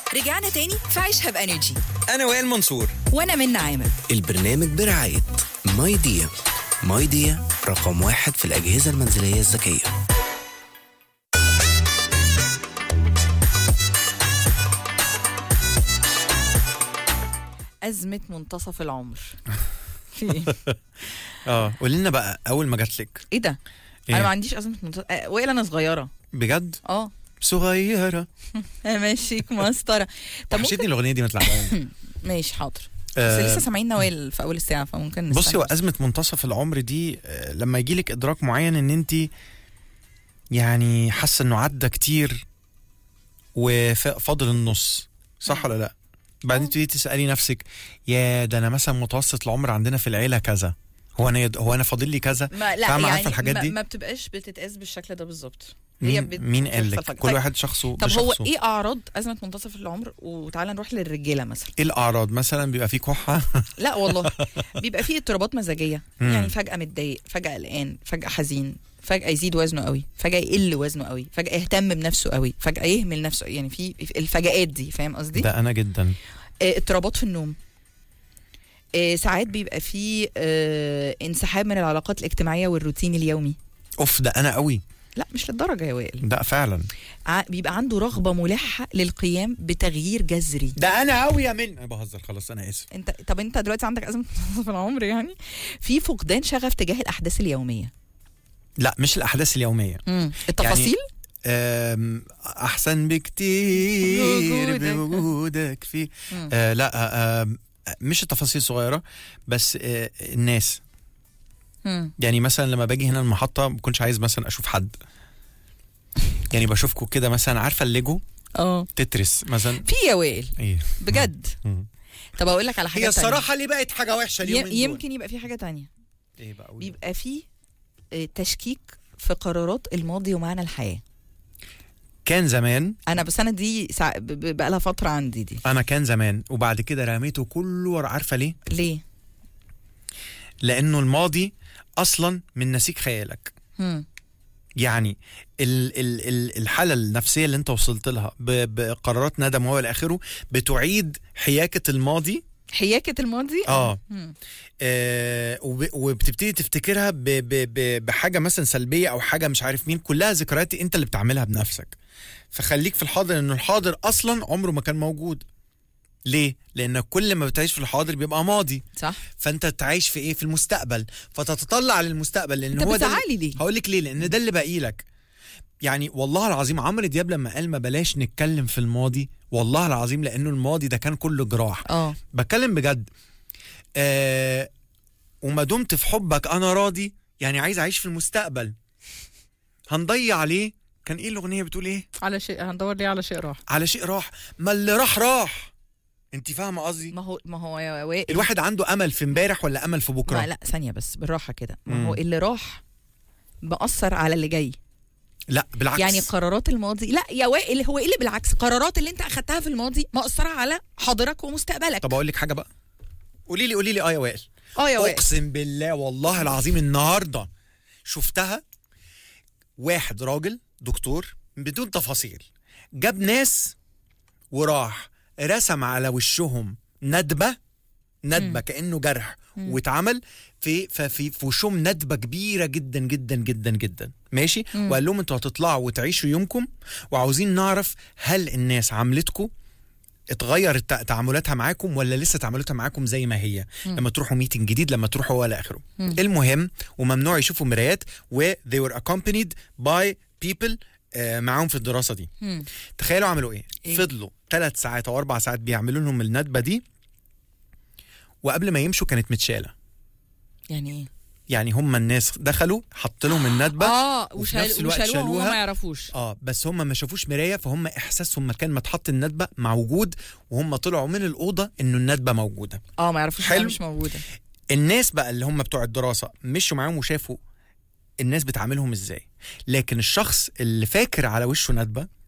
رجعنا تاني في عيشها بانرجي انا وائل منصور وانا من عامر البرنامج برعاية ماي ديا ماي ديا رقم واحد في الأجهزة المنزلية الذكية أزمة منتصف العمر في ايه؟ اه قولي لنا بقى اول ما جات لك ايه ده؟ إيه؟ انا ما عنديش أزمة منتصف آه، وائل انا صغيرة بجد اه صغيره ماشيك مسطرة طب وحشتني ممكن الاغنيه دي ما تلعبها ماشي حاضر بس آه، لسه سامعين نوال في اول الساعة فممكن بصي نستنى هو بس. ازمه منتصف العمر دي آه، لما يجي لك ادراك معين ان انت يعني حاسه انه عدى كتير وفاضل النص صح ولا لا بعدين آه. تبتدي تسالي نفسك يا ده انا مثلا متوسط العمر عندنا في العيله كذا هو انا يد... هو انا فاضل لي كذا ما لا فاهمة يعني عارفة الحاجات ما, دي؟ ما بتبقاش بتتقاس بالشكل ده بالظبط مين, بت- مين قال بتحصل لك فجأة. كل طيب، واحد شخصه طب هو بشخصه. ايه اعراض ازمه منتصف العمر وتعالى نروح للرجاله مثلا ايه الاعراض مثلا بيبقى فيه كحه لا والله بيبقى فيه اضطرابات مزاجيه مم. يعني فجاه متضايق فجاه قلقان فجاه حزين فجاه يزيد وزنه قوي فجاه يقل وزنه قوي فجاه يهتم بنفسه قوي فجاه يهمل نفسه يعني في الفجاءات دي فاهم قصدي ده انا جدا آه، اضطرابات في النوم آه، ساعات بيبقى فيه آه، انسحاب من العلاقات الاجتماعيه والروتين اليومي اوف ده انا قوي لا مش للدرجه يا وائل ده فعلا ع- بيبقى عنده رغبه ملحه للقيام بتغيير جذري ده انا قوي يا من انا بهزر خلاص انا اسف انت طب انت دلوقتي عندك ازمه منتصف العمر يعني في فقدان شغف تجاه الاحداث اليوميه لا مش الاحداث اليوميه امم التفاصيل أم، احسن بكتير بوجودك. بوجودك فيه مم. آه لا آه آم، مش التفاصيل صغيره بس آه الناس مم. يعني مثلا لما باجي هنا المحطه ما كنتش عايز مثلا اشوف حد يعني بشوفكم كده مثلا عارفه الليجو اه تترس مثلا في يا وائل ايه بجد مم. طب اقول لك على حاجه هي الصراحه اللي بقت حاجه وحشه اليومين دول يمكن يبقى في حاجه تانية ايه بقى قولي. بيبقى في آه، تشكيك في قرارات الماضي ومعنى الحياه كان زمان انا بس انا دي سع... ب- ب- بقى لها فتره عندي دي انا كان زمان وبعد كده رميته كله ورا عارفه ليه ليه لانه الماضي اصلا من نسيج خيالك مم. يعني ال ال ال الحاله النفسيه اللي انت وصلت لها ب- بقرارات ندم وهو الى اخره بتعيد حياكه الماضي حياكه الماضي اه, مم. آه وب- وبتبتدي تفتكرها ب ب ب بحاجه مثلا سلبيه او حاجه مش عارف مين كلها ذكريات انت اللي بتعملها بنفسك فخليك في الحاضر انه الحاضر اصلا عمره ما كان موجود ليه؟ لان كل ما بتعيش في الحاضر بيبقى ماضي صح فانت تعيش في ايه في المستقبل فتتطلع للمستقبل لان انت هو ده اللي- بتزعلي ليه هقول لك ليه لان ده اللي باقي لك يعني والله العظيم عمرو دياب لما قال ما بلاش نتكلم في الماضي والله العظيم لانه الماضي ده كان كله جراح اه بتكلم بجد آه وما دمت في حبك انا راضي يعني عايز اعيش في المستقبل هنضيع ليه كان ايه الاغنيه بتقول ايه على شيء هندور ليه على شيء راح على شيء راح ما اللي راح راح انت فاهمه قصدي ما هو ما هو يا وائل الواحد عنده امل في امبارح ولا امل في بكره ما لا ثانيه بس بالراحه كده ما مم. هو اللي راح مأثر على اللي جاي لا بالعكس يعني قرارات الماضي لا يا وائل هو ايه اللي بالعكس قرارات اللي انت اخدتها في الماضي مأثرة على حاضرك ومستقبلك طب اقول لك حاجه بقى قولي لي قولي لي اه يا وائل اه يا وائل اقسم بالله والله العظيم النهارده شفتها واحد راجل دكتور بدون تفاصيل جاب ناس وراح رسم على وشهم ندبه ندبه كانه جرح واتعمل في ففي في وشهم ندبه كبيره جدا جدا جدا جدا ماشي وقال لهم انتوا هتطلعوا وتعيشوا يومكم وعاوزين نعرف هل الناس عاملتكم اتغير التع- تعاملاتها معاكم ولا لسه تعاملاتها معاكم زي ما هي لما تروحوا ميتنج جديد لما تروحوا ولا اخره المهم وممنوع يشوفوا مرايات و they were accompanied by people آه، معاهم في الدراسه دي مم. تخيلوا عملوا ايه, إيه؟ فضلوا ثلاث ساعات او اربع ساعات بيعملوا لهم الندبه دي وقبل ما يمشوا كانت متشاله يعني ايه يعني هم الناس دخلوا حط لهم الندبه اه وفي وشال نفس الوقت وشالوها وهم شالوها. ما يعرفوش اه بس هم ما شافوش مرايه فهم احساسهم مكان ما اتحط الندبه موجود وهم طلعوا من الاوضه انه الندبه موجوده اه ما يعرفوش حلو. إنها مش موجودة الناس بقى اللي هم بتوع الدراسه مشوا معاهم وشافوا الناس بتعاملهم ازاي لكن الشخص اللي فاكر على وشه ندبه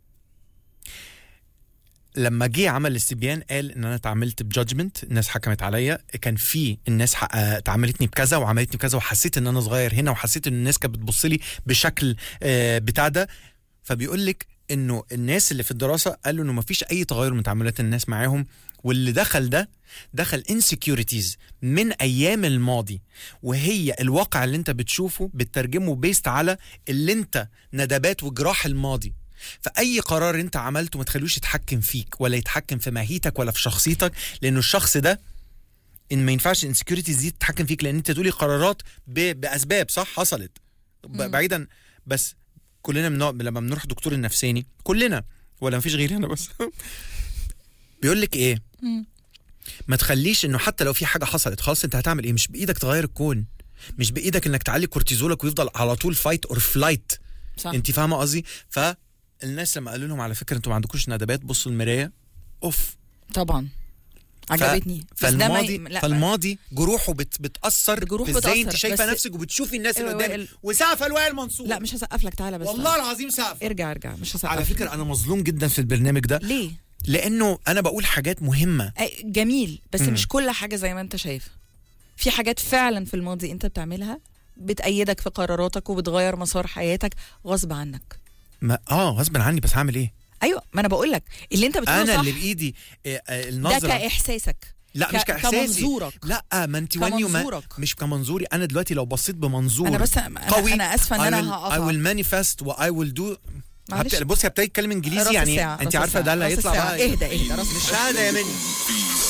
لما جه عمل الاستبيان قال ان انا اتعاملت بجادجمنت الناس حكمت عليا كان في الناس ح- آه، اتعاملتني بكذا وعملتني بكذا وحسيت ان انا صغير هنا وحسيت ان الناس كانت بتبص لي بشكل آه، بتاع ده فبيقول لك انه الناس اللي في الدراسه قالوا انه مفيش اي تغير من تعاملات الناس معاهم واللي دخل ده دخل انسكيورتيز من ايام الماضي وهي الواقع اللي انت بتشوفه بتترجمه بيست على اللي انت ندبات وجراح الماضي فاي قرار انت عملته ما تخلوش يتحكم فيك ولا يتحكم في ماهيتك ولا في شخصيتك لانه الشخص ده ان ما ينفعش الانسكيورتيز دي تتحكم فيك لان انت تقولي قرارات ب... باسباب صح حصلت ب... بعيدا بس كلنا من لما بنروح دكتور النفساني كلنا ولا مفيش غيري انا بس بيقول لك ايه مم. ما تخليش انه حتى لو في حاجه حصلت خلاص انت هتعمل ايه مش بايدك تغير الكون مش بايدك انك تعلي كورتيزولك ويفضل على طول فايت اور فلايت صح انت فاهمه قصدي فالناس لما قالوا لهم على فكره انتوا ما عندكوش ندبات بصوا المرايه اوف طبعا عجبتني بس ده ما ي- فالماضي لا، فالماضي جروحه بت بتاثر جروح ازاي انت بتأثر، شايفه بس- نفسك وبتشوفي الناس اللي إيه، قدامك وائل- وسقف الوائل منصور لا مش هسقف لك تعالى بس والله العظيم سقف ارجع ارجع مش هسقف على فكره انا مظلوم جدا في البرنامج ده ليه لانه انا بقول حاجات مهمه أي- جميل بس مم. مش كل حاجه زي ما انت شايف في حاجات فعلا في الماضي انت بتعملها بتأيدك في قراراتك وبتغير مسار حياتك غصب عنك ما اه غصب عني بس هعمل ايه ايوه ما انا بقول لك اللي انت بتقوله انا صح اللي بايدي آه، آه، ده النظره كاحساسك لا ك- مش كاحساسي كمنظورك لا ما انت وين يو كمنظورك. مش كمنظوري انا دلوقتي لو بصيت بمنظور انا بس انا, قوي أنا اسفه ان I انا will, I هقطعك will manifest و I will do معلش. هبت- بصي هبتدي اتكلم انجليزي راس يعني الساعة، انت راس عارفه الساعة، ده اللي راس هيطلع الساعة. بقى اهدى اهدى راس مش الساعة. هذا يا مني